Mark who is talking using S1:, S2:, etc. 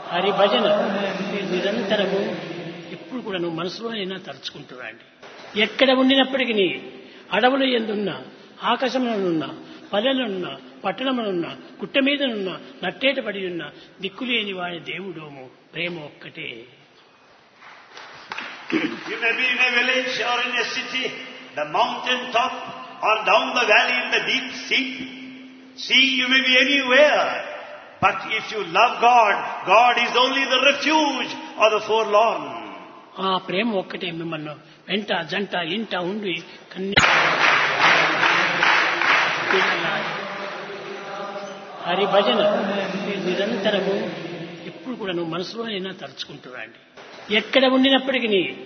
S1: హరి భజన మీరు నిరంతరము ఎప్పుడు కూడా నువ్వు మనసులోనైనా తలుచుకుంటున్నాండి ఎక్కడ ఉండినప్పటికీ అడవుల ఎందున్నా ఆకాశంలోనున్నా పల్లెలున్నా పట్టణములున్నా గుట్ట మీదనున్నా నట్టేట పడి ఉన్న దిక్కులేని వాడి దేవుడోము ప్రేమ ఒక్కటే
S2: You may be in a village or in a city, the mountain top or down the valley in the deep sea. Sea, you may be anywhere. But if you love God, God is only the refuge of the forlorn.
S1: ఆ ప్రేమ ఒక్కటే మిమ్మల్ని వెంట జంట ఇంట ఉండి కన్య హరి భజన మీరు నిరంతరము ఎప్పుడు కూడా నువ్వు మనసులోనైనా తలుచుకుంటున్నాండి ఎక్కడ ఉండినప్పటికీ